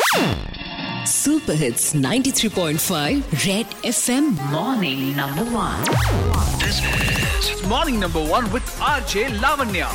Super Hits 93.5 Red FM Morning number one. This is Morning Number One with RJ Lavanya.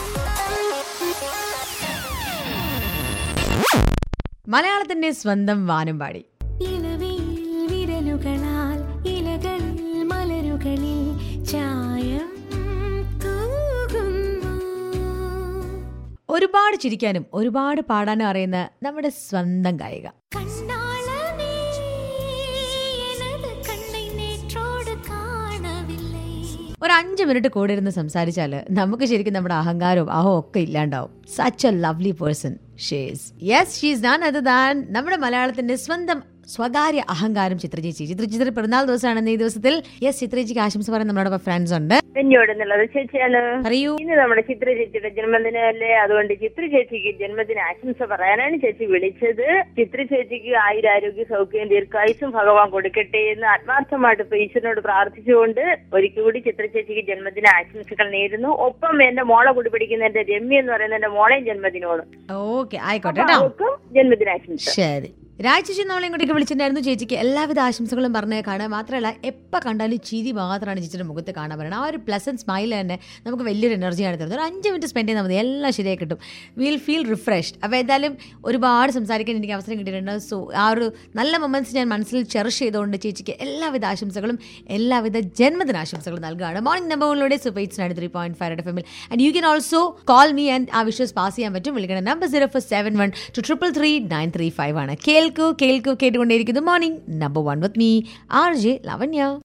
മലയാളത്തിന്റെ സ്വന്തം വാനമ്പാടി ഇലവയിൽ വിരലുകളാൽ ഇലകളിൽ മലരുകളിൽ ചായം തൂകുന്നു ഒരുപാട് ചിരിക്കാനും ഒരുപാട് പാടാനും അറിയുന്ന നമ്മുടെ സ്വന്തം ഗായിക കണ്ണാളനേ எனது കണ്ണை നേற்றോട് കാണവിல்லை ഒരു അഞ്ച് മിനിറ്റ് കൂടെ ഇരുന്ന് സംസാരിച്ചാൽ നമുക്ക് ശരിക്കും നമ്മുടെ അഹങ്കാരവും അഹവും ഒക്കെ ഇല്ലാണ്ടാവും such a lovely person she's yes she's നാൻ അത് ദാൻ നമ്മുടെ മലയാളത്തിന്റെ സ്വന്തം സ്വകാര്യ അഹങ്കാരം ചിത്രചേച്ചി ചിത്രചേച്ചി പിറന്നാൾ ദിവസമാണ് ഈ ദിവസത്തിൽ യെസ് ചിത്രചേച്ചിക്ക് ആശംസ പറയാൻ നമ്മുടെ ഫ്രണ്ട്സ് ഉണ്ട് എന്നോടെന്നുള്ളത് ചേച്ചിയാണ് പറയൂ ഇന്ന് നമ്മുടെ ചിത്ര ചേച്ചിയുടെ ജന്മദിനമല്ലേ അതുകൊണ്ട് ചിത്ര ചേച്ചിക്ക് ജന്മദിന ആശംസ പറയാനാണ് ചേച്ചി വിളിച്ചത് ചിത്ര ചേച്ചിക്ക് ആയുരാരോഗ്യ സൗഖ്യം ദീർഘായുസും ഭഗവാൻ കൊടുക്കട്ടെ എന്ന് ആത്മാർത്ഥമായിട്ട് ഇപ്പൊ ഈശ്വരനോട് പ്രാർത്ഥിച്ചുകൊണ്ട് ഒരിക്കൽ കൂടി ചിത്ര ചേച്ചിക്ക് ജന്മദിന ആശംസകൾ നേരുന്നു ഒപ്പം എന്റെ മോളെ കൂടി പഠിക്കുന്ന എന്റെ രമ്യ എന്ന് പറയുന്ന എന്റെ മോളെയും ജന്മദിനമാണ് ഓക്കെ ആയിക്കോട്ടെ അപ്പൊ കേട്ടോ അവൾക്കും ജന്മദിനാശംസ ശരി രാജേഷി നമ്മളെ ഇങ്ങോട്ടേക്ക് വിളിച്ചിട്ടുണ്ടായിരുന്നു ചേച്ചിക്ക് എല്ലാവിധ ആശംസകളും പറഞ്ഞേക്കാണ് മാത്രമല്ല എപ്പോൾ കണ്ടാലും ചിരി മാത്രമാണ് ചേച്ചിയുടെ മുഖത്ത് കാണാൻ പറയുന്നത് ആ ഒരു പ്ലസന്റ് സ്മൈൽ തന്നെ നമുക്ക് വലിയൊരു എനർജിയാണ് തരുന്നത് ഒരു അഞ്ച് മിനിറ്റ് സ്പെൻഡ് ചെയ്താൽ മതി എല്ലാം ശരിയായി കിട്ടും വിൽ ഫീൽ റിഫ്രഷ്ഡ് അപ്പോൾ എന്തായാലും ഒരുപാട് സംസാരിക്കാൻ എനിക്ക് അവസരം കിട്ടിയിട്ടുണ്ട് സോ ആ ഒരു നല്ല മൊമെന്റ്സ് ഞാൻ മനസ്സിൽ ചെറിഷ് ചെയ്തുകൊണ്ട് ചേച്ചിക്ക് എല്ലാവിധ ആശംസകളും എല്ലാവിധ ജന്മദിനാശംസകളും നൽകുകയാണ് മോർണിംഗ് നമ്പറിലൂടെ superhits nine three point five F എമ്മിൽ and you can also call me and ആ വിഷസ് പാസ് ചെയ്യാൻ പറ്റും വിളിക്കണം number zero four seven one two triple three nine three five ആണ് കേൾക്കൂ കേൾക്കൂ കേട്ടുകൊണ്ടേയിരിക്കുന്നു morning number one with me RJ ജെ ലവന്യ